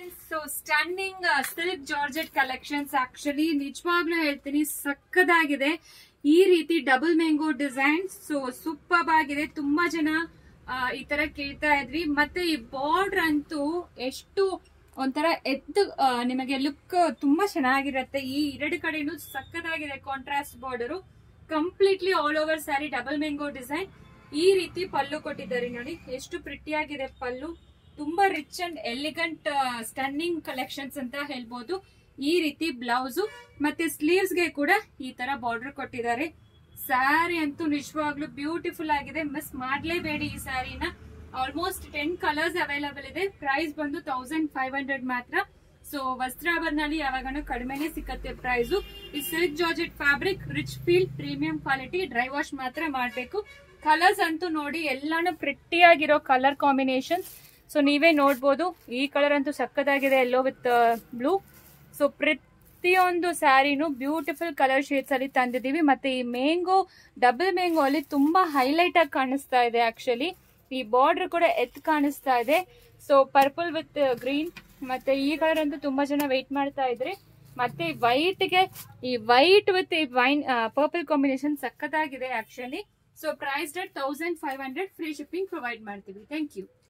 so stunning silk georgette collections actually ನಿಜವಾಗ್ಲೂ ಹೇಳ್ತೀನಿ ಸಕ್ಕದಾಗಿದೆ ಈ ರೀತಿ double mango design so super ಆಗಿದೆ ತುಂಬಾ ಜನ ಆ, ಈ ತರ ಕೇಳ್ತಾ ಇದ್ರಿ ಮತ್ತೆ ಈ ಬಾರ್ಡರ್ ಅಂತೂ ಎಷ್ಟು ಒಂಥರ ಎದ್ದು ಆ, ನಿಮಗೆ ಲುಕ್ ತುಂಬಾ ಚೆನ್ನಾಗಿರತ್ತೆ ಈ ಎರಡು ಕಡೆನೂ ಸಕ್ಕದಾಗಿದೆ contrast border completely all over sari double mango design ಈ ರೀತಿ ಪಲ್ಲು ಕೊಟ್ಟಿದ್ದಾರೆ ನೋಡಿ ಎಷ್ಟು ಪ್ರಿಟಿಯಾಗಿದೆ ಪಲ್ಲು ತುಂಬಾ rich and elegant stunning collections ಅಂತ ಹೇಳ್ಬೋದು ಈ ರೀತಿ ಬ್ಲೌಸ್ ಮತ್ತೆ ಸ್ಲೀವ್ಸ್ ಗೆ ಕೂಡ ಈ ತರ ಬಾರ್ಡರ್ ಕೊಟ್ಟಿದ್ದಾರೆ ಸ್ಯಾರಿ ಅಂತೂ ನಿಜವಾಗ್ಲೂ ಬ್ಯೂಟಿಫುಲ್ ಆಗಿದೆ ಮಿಸ್ ಮಾಡ್ಲೇಬೇಡಿ ಈ ಸ್ಯಾರಿನ ಆಲ್ಮೋಸ್ಟ್ ಟೆನ್ ಕಲರ್ಸ್ ಅವೈಲಬಲ್ ಇದೆ ಪ್ರೈಸ್ ಬಂದು ತೌಸಂಡ್ ಫೈವ್ ಹಂಡ್ರೆಡ್ ಮಾತ್ರ ಸೊ ವಸ್ತ್ರಾಭರಣಲ್ಲಿ ಯಾವಾಗನೂ ಕಡಿಮೆನೆ ಸಿಕ್ಕತ್ತೆ ಪ್ರೈಸ್ ಈ silk georgette fabric rich feel premium quality dry wash ಮಾತ್ರ ಮಾಡಬೇಕು ಕಲರ್ಸ್ ಅಂತೂ ನೋಡಿ ಎಲ್ಲಾನು ಪ್ರಿಟ್ಟಿಯಾಗಿರೋ ಕಲರ್ ಕಾಂಬಿನೇಷನ್ ಸೊ ನೀವೇ ನೋಡ್ಬೋದು ಈ ಕಲರ್ ಅಂತೂ ಸಕ್ಕದಾಗಿದೆ ಎಲ್ಲೋ ವಿತ್ ಬ್ಲೂ ಸೊ ಪ್ರತಿಯೊಂದು ಸ್ಯಾರಿನೂ ಬ್ಯೂಟಿಫುಲ್ ಕಲರ್ ಶೇಡ್ಸ್ ಅಲ್ಲಿ ತಂದಿದ್ದೀವಿ ಮತ್ತೆ ಈ ಮ್ಯಾಂಗೋ ಡಬಲ್ ಮ್ಯಾಂಗೋ ಅಲ್ಲಿ ತುಂಬಾ ಹೈಲೈಟ್ ಆಗಿ ಕಾಣಿಸ್ತಾ ಇದೆ ಆಕ್ಚುಲಿ ಈ ಬಾರ್ಡರ್ ಕೂಡ ಎತ್ ಕಾಣಿಸ್ತಾ ಇದೆ ಸೊ ಪರ್ಪಲ್ ವಿತ್ ಗ್ರೀನ್ ಮತ್ತೆ ಈ ಕಲರ್ ಅಂತೂ ತುಂಬಾ ಜನ ವೆಯ್ಟ್ ಮಾಡ್ತಾ ಇದ್ರಿ ಮತ್ತೆ ವೈಟ್ ಗೆ ಈ ವೈಟ್ ವಿತ್ ಈ ವೈನ್ ಪರ್ಪಲ್ ಕಾಂಬಿನೇಷನ್ ಸಕ್ಕತ್ತಾಗಿದೆ actually so price that thousand five hundred free shipping provide ಮಾಡ್ತೀವಿ ಥ್ಯಾಂಕ್ ಯು